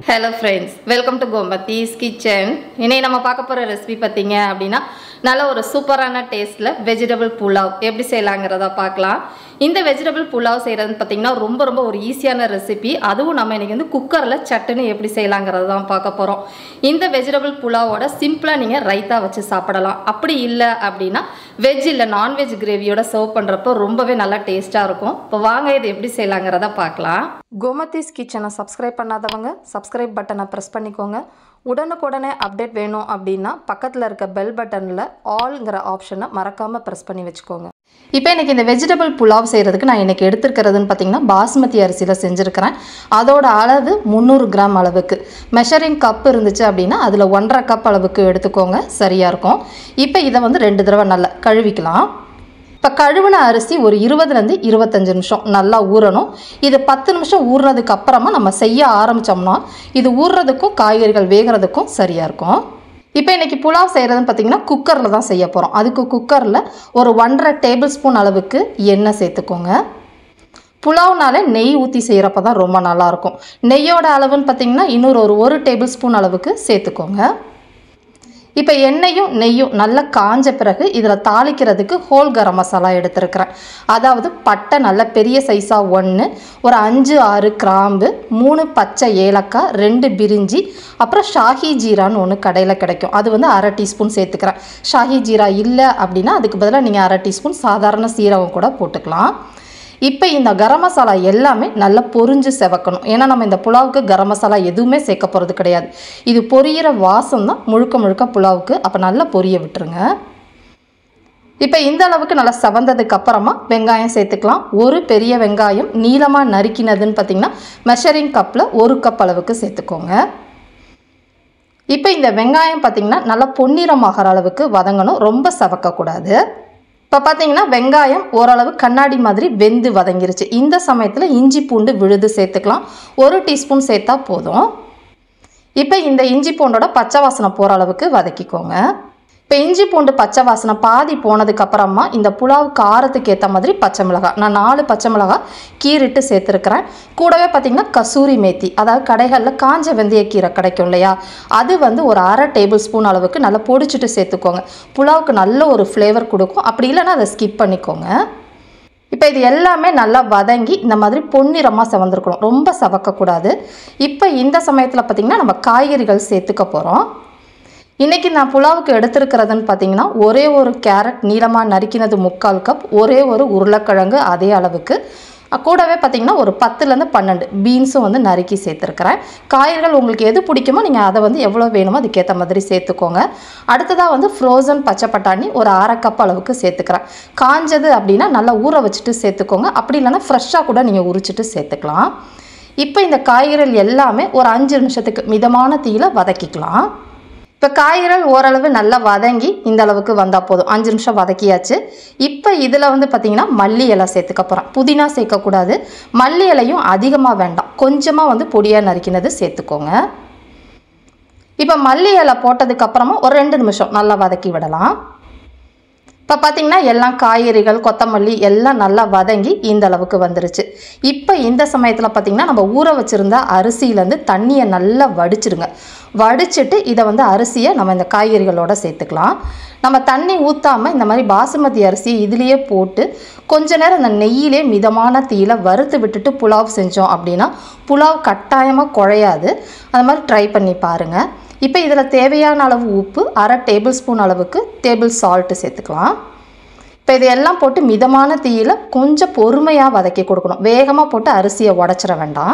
hello friends welcome to Gomathi's kitchen இன்னைக்கு நம்ம பார்க்க போகிற ரெசிபி பார்த்தீங்க அப்படின்னா நல்ல ஒரு சூப்பரான டேஸ்ட்டில் வெஜிடபிள் புலாவ் எப்படி செய்யலாங்கிறத பார்க்கலாம் இந்த வெஜிடபிள் புலாவ் செய்கிறதுன்னு பார்த்தீங்கன்னா ரொம்ப ரொம்ப ஒரு ஈஸியான ரெசிபி அதுவும் நம்ம இன்னைக்கு வந்து குக்கரில் சட்டுன்னு எப்படி செய்யலாங்கிறது தான் பார்க்க போகிறோம் இந்த வெஜிடபிள் புலாவோட சிம்பிளாக நீங்கள் ரைத்தா வச்சு சாப்பிடலாம் அப்படி இல்லை அப்படின்னா வெஜ் இல்லை நான்வெஜ் கிரேவியோட சர்வ் பண்ணுறப்போ ரொம்பவே நல்லா டேஸ்ட்டாக இருக்கும் இப்போ வாங்க இது எப்படி செய்யலாங்கிறத பார்க்கலாம் கோமத்தீஸ் கிச்சனை சப்ஸ்கிரைப் பண்ணாதவங்க சப்ஸ்கிரைப் பட்டனை ப்ரெஸ் பண்ணிக்கோங்க உடனுக்குடனே அப்டேட் வேணும் அப்படின்னா பக்கத்தில் இருக்க பெல் பட்டனில் ஆல்ங்கிற ஆப்ஷனை மறக்காமல் ப்ரெஸ் பண்ணி வச்சுக்கோங்க இப்போ எனக்கு இந்த வெஜிடபிள் புலாவ் செய்கிறதுக்கு நான் எனக்கு எடுத்துருக்கிறதுன்னு பார்த்தீங்கன்னா பாஸ்மதி அரிசியில் செஞ்சுருக்கிறேன் அதோட அளவு முந்நூறு கிராம் அளவுக்கு மெஷரிங் கப் இருந்துச்சு அப்படின்னா அதில் ஒன்றரை கப் அளவுக்கு எடுத்துக்கோங்க சரியாக இருக்கும் இப்போ இதை வந்து ரெண்டு தடவை நல்லா கழுவிக்கலாம் இப்போ கழுவின அரிசி ஒரு இருபதுலேருந்து இருபத்தஞ்சு நிமிஷம் நல்லா ஊறணும் இது பத்து நிமிஷம் ஊறுறதுக்கு அப்புறமா நம்ம செய்ய ஆரம்பித்தோம்னா இது ஊறுறதுக்கும் காய்கறிகள் வேகிறதுக்கும் சரியாக இருக்கும் இப்போ இன்றைக்கி புலாவ் செய்கிறதுன்னு பார்த்தீங்கன்னா குக்கரில் தான் செய்ய போகிறோம் அதுக்கு குக்கரில் ஒரு ஒன்றரை டேபிள் ஸ்பூன் அளவுக்கு எண்ணெய் சேர்த்துக்கோங்க புலாவ்னாலே நெய் ஊற்றி செய்கிறப்ப தான் ரொம்ப நல்லாயிருக்கும் நெய்யோட அளவுன்னு பார்த்தீங்கன்னா இன்னொரு ஒரு ஒரு டேபிள் ஸ்பூன் அளவுக்கு சேர்த்துக்கோங்க இப்போ எண்ணெயும் நெய்யும் நல்லா காஞ்ச பிறகு இதில் தாளிக்கிறதுக்கு ஹோல் கரம் மசாலா எடுத்துருக்கிறேன் அதாவது பட்டை நல்ல பெரிய சைஸாக ஒன்று ஒரு அஞ்சு ஆறு கிராம்பு மூணு பச்சை ஏலக்காய் ரெண்டு பிரிஞ்சி அப்புறம் ஷாஹி ஜீரான்னு ஒன்று கடையில் கிடைக்கும் அது வந்து அரை டீஸ்பூன் சேர்த்துக்கிறேன் ஷாஹி ஜீரா இல்லை அப்படின்னா அதுக்கு பதிலாக நீங்கள் அரை டீஸ்பூன் சாதாரண சீரகம் கூட போட்டுக்கலாம் இப்போ இந்த கரம் மசாலா எல்லாமே நல்லா பொரிஞ்சு செவக்கணும் ஏன்னா நம்ம இந்த புலாவுக்கு கரம் மசாலா எதுவுமே சேர்க்க போகிறது கிடையாது இது பொரியிற வாசம் தான் முழுக்க முழுக்க புலாவுக்கு அப்போ நல்லா பொரிய விட்டுருங்க இப்போ இந்த அளவுக்கு நல்லா செவந்ததுக்கு அப்புறமா வெங்காயம் சேர்த்துக்கலாம் ஒரு பெரிய வெங்காயம் நீளமாக நறுக்கினதுன்னு பார்த்தீங்கன்னா மெஷரிங் கப்பில் ஒரு கப் அளவுக்கு சேர்த்துக்கோங்க இப்போ இந்த வெங்காயம் பார்த்திங்கன்னா நல்லா பொன்னிறமாகிற அளவுக்கு வதங்கணும் ரொம்ப செவக்கக்கூடாது இப்போ பார்த்தீங்கன்னா வெங்காயம் ஓரளவு கண்ணாடி மாதிரி வெந்து வதங்கிருச்சு இந்த சமயத்தில் இஞ்சி பூண்டு விழுது சேர்த்துக்கலாம் ஒரு டீஸ்பூன் சேர்த்தா போதும் இப்போ இந்த இஞ்சி பூண்டோட பச்சை வாசனை போகிற அளவுக்கு வதக்கிக்கோங்க இப்போ இஞ்சி பூண்டு பச்சை வாசனை பாதி போனதுக்கு அப்புறமா இந்த புலாவ் காரத்துக்கு ஏற்ற மாதிரி பச்சை மிளகாய் நான் நாலு பச்சை மிளகாய் கீறிட்டு சேர்த்துருக்கிறேன் கூடவே பார்த்திங்கன்னா கசூரி மேத்தி அதாவது கடைகளில் காஞ்ச வெந்தய கீரை கிடைக்கும் இல்லையா அது வந்து ஒரு அரை டேபிள் ஸ்பூன் அளவுக்கு நல்லா பொடிச்சிட்டு சேர்த்துக்கோங்க புலாவுக்கு நல்ல ஒரு ஃப்ளேவர் கொடுக்கும் அப்படி இல்லைன்னா அதை ஸ்கிப் பண்ணிக்கோங்க இப்போ இது எல்லாமே நல்லா வதங்கி இந்த மாதிரி பொன்னிறமாக செவந்திருக்கணும் ரொம்ப செவக்கக்கூடாது இப்போ இந்த சமயத்தில் பார்த்திங்கன்னா நம்ம காய்கறிகள் சேர்த்துக்க போகிறோம் இன்றைக்கி நான் புலாவுக்கு எடுத்துருக்கிறதுன்னு பார்த்தீங்கன்னா ஒரே ஒரு கேரட் நீளமாக நறுக்கினது முக்கால் கப் ஒரே ஒரு உருளைக்கிழங்கு அதே அளவுக்கு கூடவே பார்த்திங்கன்னா ஒரு பத்துலேருந்து பன்னெண்டு பீன்ஸும் வந்து நறுக்கி சேர்த்துருக்கிறேன் காய்கறிகள் உங்களுக்கு எது பிடிக்குமோ நீங்கள் அதை வந்து எவ்வளோ வேணுமோ அதுக்கேற்ற மாதிரி சேர்த்துக்கோங்க அடுத்ததாக வந்து ஃப்ரோசன் பச்சை பட்டாணி ஒரு அரை கப் அளவுக்கு சேர்த்துக்கிறேன் காஞ்சது அப்படின்னா நல்லா ஊற வச்சுட்டு சேர்த்துக்கோங்க அப்படி இல்லைன்னா ஃப்ரெஷ்ஷாக கூட நீங்கள் உரிச்சிட்டு சேர்த்துக்கலாம் இப்போ இந்த காய்கறிகள் எல்லாமே ஒரு அஞ்சு நிமிஷத்துக்கு மிதமான தீயில் வதக்கிக்கலாம் இப்போ காய்கறிகள் ஓரளவு நல்லா வதங்கி இந்த அளவுக்கு வந்தால் போதும் அஞ்சு நிமிஷம் வதக்கியாச்சு இப்போ இதில் வந்து பார்த்திங்கன்னா மல்லி இலை சேர்த்துக்க போகிறேன் புதினா சேர்க்கக்கூடாது மல்லி இலையும் அதிகமாக வேண்டாம் கொஞ்சமாக வந்து பொடியாக நறுக்கினது சேர்த்துக்கோங்க இப்போ மல்லி இலை போட்டதுக்கப்புறமா ஒரு ரெண்டு நிமிஷம் நல்லா வதக்கி விடலாம் இப்போ பார்த்திங்கன்னா எல்லாம் காய்கறிகள் கொத்தமல்லி எல்லாம் நல்லா வதங்கி இந்த அளவுக்கு வந்துருச்சு இப்போ இந்த சமயத்தில் பார்த்திங்கன்னா நம்ம ஊற வச்சுருந்த அரிசியிலேருந்து தண்ணியை நல்லா வடிச்சிடுங்க வடிச்சிட்டு இதை வந்து அரிசியை நம்ம இந்த காய்கறிகளோட சேர்த்துக்கலாம் நம்ம தண்ணி ஊற்றாமல் இந்த மாதிரி பாசுமதி அரிசியை இதுலேயே போட்டு கொஞ்ச நேரம் இந்த நெய்யிலே மிதமான தீயில வறுத்து விட்டுட்டு புலாவ் செஞ்சோம் அப்படின்னா புலாவ் கட்டாயமாக குழையாது அந்த மாதிரி ட்ரை பண்ணி பாருங்கள் இப்போ இதில் தேவையான அளவு உப்பு அரை டேபிள் ஸ்பூன் அளவுக்கு டேபிள் சால்ட்டு சேர்த்துக்கலாம் இப்போ இதையெல்லாம் போட்டு மிதமான தீயில் கொஞ்சம் பொறுமையாக வதக்கி கொடுக்கணும் வேகமாக போட்டு அரிசியை உடச்சிட வேண்டாம்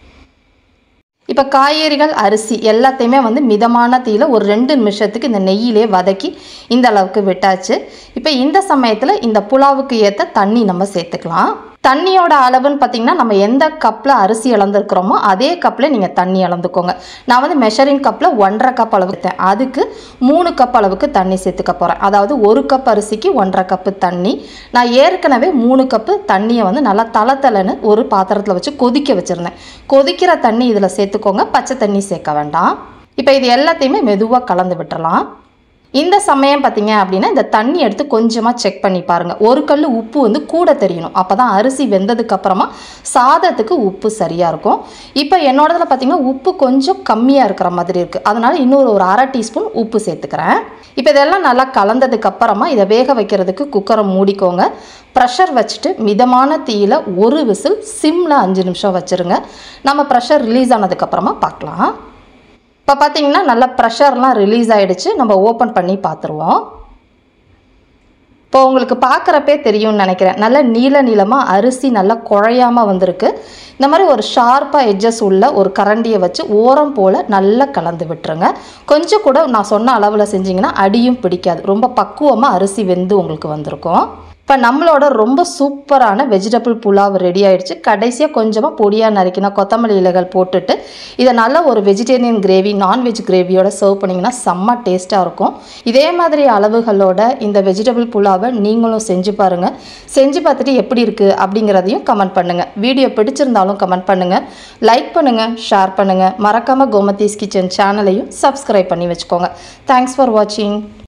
இப்போ காய்கறிகள் அரிசி எல்லாத்தையுமே வந்து மிதமான தீயில் ஒரு ரெண்டு நிமிஷத்துக்கு இந்த நெய்யிலே வதக்கி இந்த அளவுக்கு விட்டாச்சு இப்போ இந்த சமயத்தில் இந்த புலாவுக்கு ஏற்ற தண்ணி நம்ம சேர்த்துக்கலாம் தண்ணியோட அளவுன்னு பார்த்தீங்கன்னா நம்ம எந்த கப்பில் அரிசி இழந்துருக்குறோமோ அதே கப்பில் நீங்கள் தண்ணி இழந்துக்கோங்க நான் வந்து மெஷரிங் கப்பில் ஒன்றரை கப் அளவு எடுத்தேன் அதுக்கு மூணு கப் அளவுக்கு தண்ணி சேர்த்துக்க போகிறேன் அதாவது ஒரு கப் அரிசிக்கு ஒன்றரை கப்பு தண்ணி நான் ஏற்கனவே மூணு கப்பு தண்ணியை வந்து நல்லா தலை தலைன்னு ஒரு பாத்திரத்தில் வச்சு கொதிக்க வச்சுருந்தேன் கொதிக்கிற தண்ணி இதில் சேர்த்துக்கோங்க பச்சை தண்ணி சேர்க்க வேண்டாம் இப்போ இது எல்லாத்தையுமே மெதுவாக கலந்து விட்டுறலாம் இந்த சமயம் பார்த்தீங்க அப்படின்னா இந்த தண்ணி எடுத்து கொஞ்சமாக செக் பண்ணி பாருங்கள் ஒரு கல் உப்பு வந்து கூட தெரியணும் அப்போ தான் அரிசி வெந்ததுக்கு அப்புறமா சாதத்துக்கு உப்பு சரியாக இருக்கும் இப்போ என்னோடதுல பார்த்தீங்கன்னா உப்பு கொஞ்சம் கம்மியாக இருக்கிற மாதிரி இருக்குது அதனால் இன்னொரு ஒரு அரை டீஸ்பூன் உப்பு சேர்த்துக்கிறேன் இப்போ இதெல்லாம் நல்லா கலந்ததுக்கு அப்புறமா இதை வேக வைக்கிறதுக்கு குக்கரை மூடிக்கோங்க ப்ரெஷர் வச்சுட்டு மிதமான தீயில் ஒரு விசில் சிம்மில் அஞ்சு நிமிஷம் வச்சுருங்க நம்ம ப்ரெஷர் ரிலீஸ் ஆனதுக்கப்புறமா பார்க்கலாம் இப்போ பார்த்தீங்கன்னா நல்லா ப்ரெஷர்லாம் ரிலீஸ் ஆகிடுச்சு நம்ம ஓப்பன் பண்ணி பார்த்துருவோம் இப்போ உங்களுக்கு பார்க்குறப்பே தெரியும்னு நினைக்கிறேன் நல்ல நீல நீளமாக அரிசி நல்லா குழையாமல் வந்திருக்கு இந்த மாதிரி ஒரு ஷார்ப்பாக எட்ஜஸ் உள்ள ஒரு கரண்டியை வச்சு ஓரம் போல் நல்லா கலந்து விட்டுருங்க கொஞ்சம் கூட நான் சொன்ன அளவில் செஞ்சிங்கன்னா அடியும் பிடிக்காது ரொம்ப பக்குவமாக அரிசி வெந்து உங்களுக்கு வந்திருக்கும் இப்போ நம்மளோட ரொம்ப சூப்பரான வெஜிடபிள் புலாவ் ரெடி ஆயிடுச்சு கடைசியாக கொஞ்சமாக பொடியாக நறுக்கினா கொத்தமல்லி இலைகள் போட்டுட்டு இதை நல்ல ஒரு வெஜிடேரியன் கிரேவி நான்வெஜ் கிரேவியோட சர்வ் பண்ணிங்கன்னா செம்ம டேஸ்ட்டாக இருக்கும் இதே மாதிரி அளவுகளோட இந்த வெஜிடபிள் புலாவை நீங்களும் செஞ்சு பாருங்கள் செஞ்சு பார்த்துட்டு எப்படி இருக்குது அப்படிங்கிறதையும் கமெண்ட் பண்ணுங்கள் வீடியோ பிடிச்சிருந்தாலும் கமெண்ட் பண்ணுங்கள் லைக் பண்ணுங்கள் ஷேர் பண்ணுங்கள் மறக்காமல் கோமதீஸ் கிச்சன் சேனலையும் சப்ஸ்கிரைப் பண்ணி வச்சுக்கோங்க தேங்க்ஸ் ஃபார் வாட்சிங்